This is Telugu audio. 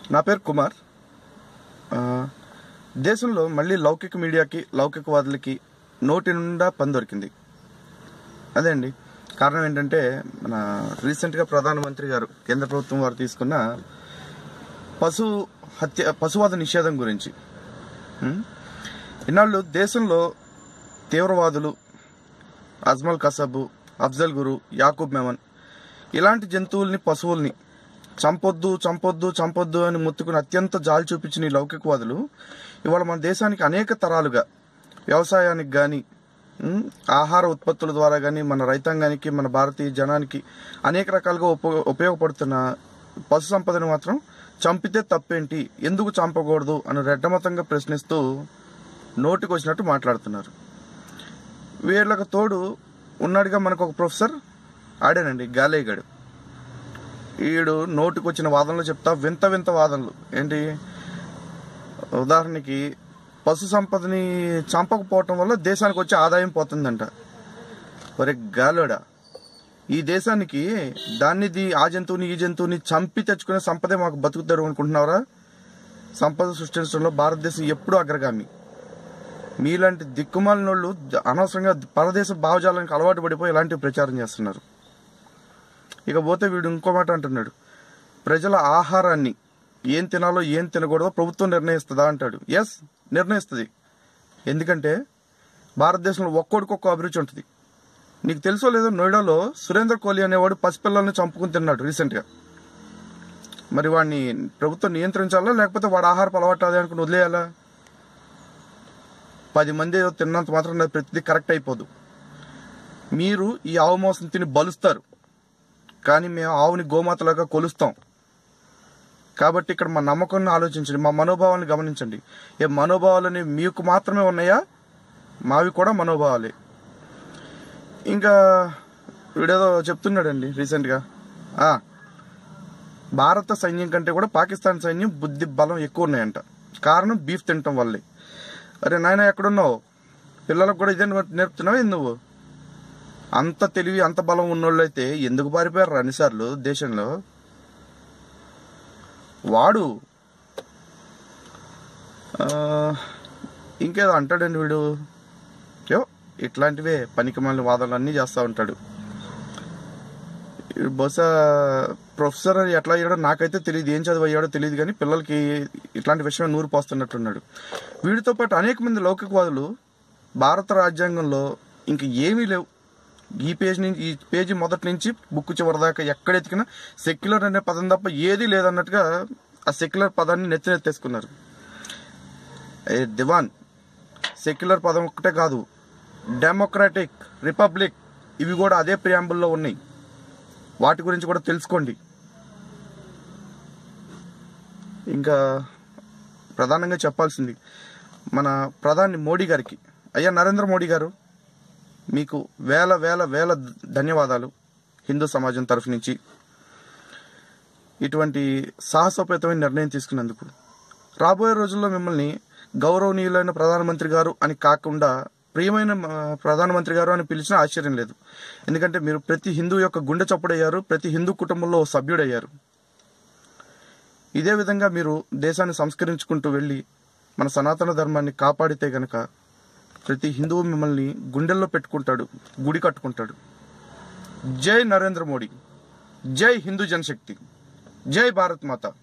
నా పేరు కుమార్ ఆ, దేశంలో మళ్ళీ లౌకిక మీడియాకి లౌకికవాదులకి నోటి నిండా పని దొరికింది అదే అండి కారణం ఏంటంటే మన రీసెంట్గా ప్రధానమంత్రి గారు కేంద్ర ప్రభుత్వం వారు తీసుకున్న పశు హత్య పశువాద నిషేధం గురించి ఉం? ఇన్నాళ్ళు దేశంలో తీవ్రవాదులు అజ్మల్ కసబు అఫ్జల్ గురు యాకూబ్ మెమన్ ఇలాంటి జంతువుల్ని పశువుల్ని చంపొద్దు చంపొద్దు చంపొద్దు అని ముత్తుకుని అత్యంత జాలి చూపించిన ఈ లౌకికవాదులు ఇవాళ మన దేశానికి అనేక తరాలుగా వ్యవసాయానికి కానీ ఆహార ఉత్పత్తుల ద్వారా కానీ మన రైతాంగానికి మన భారతీయ జనానికి అనేక రకాలుగా ఉప ఉపయోగపడుతున్న పశు సంపదను మాత్రం చంపితే తప్పేంటి ఎందుకు చంపకూడదు అని రెడ్డమతంగా ప్రశ్నిస్తూ నోటికి వచ్చినట్టు మాట్లాడుతున్నారు వీళ్ళకి తోడు ఉన్నాడుగా మనకు ఒక ప్రొఫెసర్ ఆడానండి గాలేగాడు ఈడు నోటికి వచ్చిన వాదనలు చెప్తా వింత వింత వాదనలు ఏంటి ఉదాహరణకి పశు సంపదని చంపకపోవటం వల్ల దేశానికి వచ్చే ఆదాయం పోతుందంట ఒరే గాలోడా ఈ దేశానికి దాన్ని ది- ఆ జంతువుని ఈ జంతువుని చంపి తెచ్చుకునే సంపదే మాకు బతుకుతారు అనుకుంటున్నారా సంపద సృష్టించడంలో భారతదేశం ఎప్పుడూ అగ్రగామి మీలాంటి దిక్కుమాలినోళ్ళు అనవసరంగా పరదేశ భావజాలానికి అలవాటు పడిపోయి ఇలాంటివి ప్రచారం చేస్తున్నారు ఇక పోతే వీడు ఇంకో మాట అంటున్నాడు ప్రజల ఆహారాన్ని ఏం తినాలో ఏం తినకూడదో ప్రభుత్వం నిర్ణయిస్తుందా అంటాడు ఎస్ నిర్ణయిస్తుంది ఎందుకంటే భారతదేశంలో ఒక్కోడికొక్క అభిరుచి ఉంటుంది నీకు తెలుసో లేదో నోయిడాలో సురేంద్ర కోహ్లీ అనేవాడు పసిపిల్లల్ని చంపుకుని తిన్నాడు రీసెంట్గా మరి వాడిని ప్రభుత్వం నియంత్రించాలా లేకపోతే వాడు ఆహారపు అలవాటు అదే అనుకుని వదిలేయాలా పది మంది ఏదో తిన్నంత మాత్రం అది ప్రతిదీ కరెక్ట్ అయిపోదు మీరు ఈ ఆవు మాంసం తిని బలుస్తారు కానీ మేము ఆవుని గోమాతలాగా కొలుస్తాం కాబట్టి ఇక్కడ మా నమ్మకాన్ని ఆలోచించండి మా మనోభావాలను గమనించండి ఏ మనోభావాలని మీకు మాత్రమే ఉన్నాయా మావి కూడా మనోభావాలే ఇంకా వీడేదో చెప్తున్నాడండి రీసెంట్గా ఆ, భారత సైన్యం కంటే కూడా పాకిస్తాన్ సైన్యం బుద్ధి బలం ఎక్కువ ఉన్నాయంట కారణం బీఫ్ తినటం వల్లే అరే నాయన ఎక్కడున్నావు పిల్లలకు కూడా ఇదే నేర్పుతున్నావు ఏంది నువ్వు అంత తెలివి అంత బలం ఉన్నోళ్ళు అయితే ఎందుకు పారిపోయారు అన్నిసార్లు దేశంలో వాడు ఆ, ఇంకేదో అంటాడండి వీడు యో ఇట్లాంటివే పనికిమాలిన వాదనలు అన్నీ చేస్తూ ఉంటాడు వీడు బహుశా ప్రొఫెసర్ అని ఎట్లా అయ్యాడో నాకైతే తెలియదు ఏం చదువు అయ్యాడో తెలియదు కానీ పిల్లలకి ఇట్లాంటి విషయం నూరు పోస్తున్నట్టున్నాడు వీడితో పాటు అనేక మంది లౌకికవాదులు భారత రాజ్యాంగంలో ఇంక ఏమీ లేవు ఈ పేజ్ నుంచి ఈ పేజీ మొదటి నుంచి బుక్ చివరి దాకా ఎక్కడ ఎతికినా సెక్యులర్ అనే పదం తప్ప ఏదీ లేదన్నట్టుగా ఆ సెక్యులర్ పదాన్ని నెత్తినెత్తేసుకున్నారు ఏ దివాన్ సెక్యులర్ పదం ఒక్కటే కాదు డెమోక్రాటిక్ రిపబ్లిక్ ఇవి కూడా అదే ప్రియాంబుల్లో ఉన్నాయి వాటి గురించి కూడా తెలుసుకోండి ఇంకా ప్రధానంగా చెప్పాల్సింది మన ప్రధాని మోడీ గారికి అయ్యా నరేంద్ర మోడీ గారు మీకు వేల వేల వేల ధన్యవాదాలు హిందూ సమాజం తరఫు నుంచి ఇటువంటి సాహసోపేతమైన నిర్ణయం తీసుకున్నందుకు రాబోయే రోజుల్లో మిమ్మల్ని గౌరవనీయులైన ప్రధానమంత్రి గారు అని కాకుండా ప్రియమైన ఆ, ప్రధానమంత్రి గారు అని పిలిచినా ఆశ్చర్యం లేదు ఎందుకంటే మీరు ప్రతి హిందూ యొక్క గుండె చప్పుడయ్యారు ప్రతి హిందూ కుటుంబంలో ఓ సభ్యుడయ్యారు ఇదే విధంగా మీరు దేశాన్ని సంస్కరించుకుంటూ వెళ్ళి మన సనాతన ధర్మాన్ని కాపాడితే గనక ప్రతి హిందువు మిమ్మల్ని గుండెల్లో పెట్టుకుంటాడు గుడి కట్టుకుంటాడు జై నరేంద్ర మోడీ జై హిందూ జనశక్తి జై భారత్ మాత